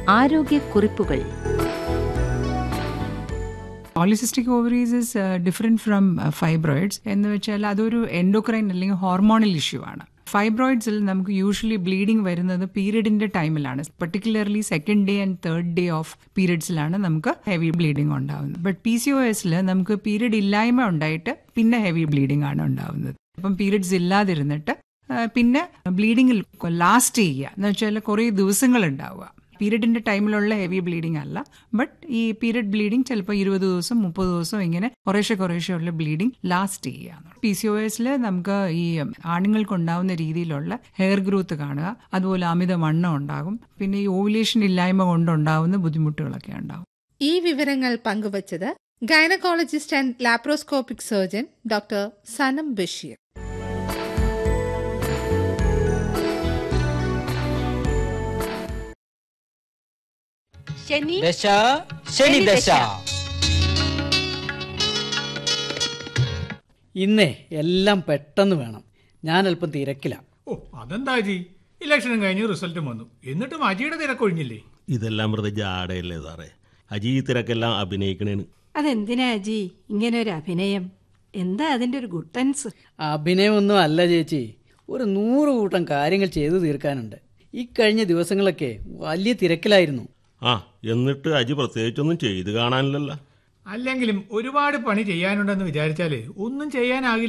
ആരോഗ്യക്കുറിപ്പുകൾ polycystic ovaries is different from fibroids എന്ന് വെച്ചാൽ അതൊരു എൻഡോക്രൈൻ അല്ലെങ്കിൽ ഹോർമോണൽ ഇഷ്യൂ ആണ് ഫൈബ്രോയിഡ്സിൽ നമുക്ക് യൂഷ്വലി ബ്ലീഡിംഗ് വരുന്നത് പീരിയഡിന്റെ ടൈമിലാണ് particularly second day and third day of പീരിയഡ്സിലാണ് നമുക്ക് ഹെവി ബ്ലീഡിംഗ് ഉണ്ടാവുന്നത് ബട്ട് പി സി ഒ എസിൽ നമുക്ക് പീരിയഡ് ഇല്ലായ്മ ഉണ്ടായിട്ട് പിന്നെ ഹെവി ബ്ലീഡിംഗ് ആണ് ഉണ്ടാവുന്നത് അപ്പം പീരിയഡ്സ് ഇല്ലാതിരുന്നിട്ട് ആ, പിന്നെ ബ്ലീഡിങ്ങിൽ ലാസ്റ്റ് ചെയ്യുക എന്ന് വെച്ചാൽ കുറേ ദിവസങ്ങൾ ഉണ്ടാവുക പീരിയഡിന്റെ ടൈമിലുള്ള ഹെവി ബ്ലീഡിംഗ് അല്ല ബട്ട് ഈ പീരിയഡ് ബ്ലീഡിംഗ് ചിലപ്പോൾ ഇരുപത് ദിവസം മുപ്പത് ദിവസം ഇങ്ങനെ കുറേശ്ശെ കുറേശ്ശെ ഉള്ള ബ്ലീഡിംഗ് ലാസ്റ്റ് ചെയ്യുക പി സി ഒ എസിൽ നമുക്ക് ഈ ആണുങ്ങൾക്ക് ഉണ്ടാവുന്ന രീതിയിലുള്ള ഹെയർ ഗ്രോത്ത് കാണുക അതുപോലെ അമിത വണ്ണം ഉണ്ടാകും പിന്നെ ഈ ഓവുലേഷൻ ഇല്ലായ്മ കൊണ്ടുണ്ടാവുന്ന ബുദ്ധിമുട്ടുകളൊക്കെ ഉണ്ടാകും ഈ വിവരങ്ങൾ പങ്കുവച്ചത് gynaecologist and laparoscopic surgeon doctor Sanam Basheer ശനി ദശ ശനി ദശ ഇന്നേ എല്ലാം പെട്ടെന്ന് വേണം ഞാൻ അല്പം തിരക്കിലാണ് ഓ അതെന്താ ജി ഇലക്ഷനും കഴിഞ്ഞ് റിസൾട്ടും വന്നു എന്നിട്ടും അജിയുടെ തിരക്കൊഴിഞ്ഞില്ലേ ഇതെല്ലാം വെറുതെ ജാടയല്ലേ സാറേ അജി ഈ തിരക്കെല്ലാം അഭിനയിക്കണേന് അതെന്തിനാ അജി ഇങ്ങനെ ഒരു അഭിനയം എന്താ അതിന്റെ ഒരു ഗുട്ടൻസ് അഭിനയമൊന്നും അല്ല ചേച്ചി ഒരു നൂറ് കൂട്ടം കാര്യങ്ങൾ ചെയ്തു തീർക്കാനുണ്ട് ഈ കഴിഞ്ഞ ദിവസങ്ങളൊക്കെ വലിയ തിരക്കിലായിരുന്നു ആ എന്നിട്ട് അജി പ്രത്യേകിച്ചൊന്നും ചെയ്ത് കാണാനില്ലല്ലോ അല്ലെങ്കിലും ഒരുപാട് പണി ചെയ്യാനുണ്ടെന്ന് വിചാരിച്ചാലേ ഒന്നും ചെയ്യാനാകില്ല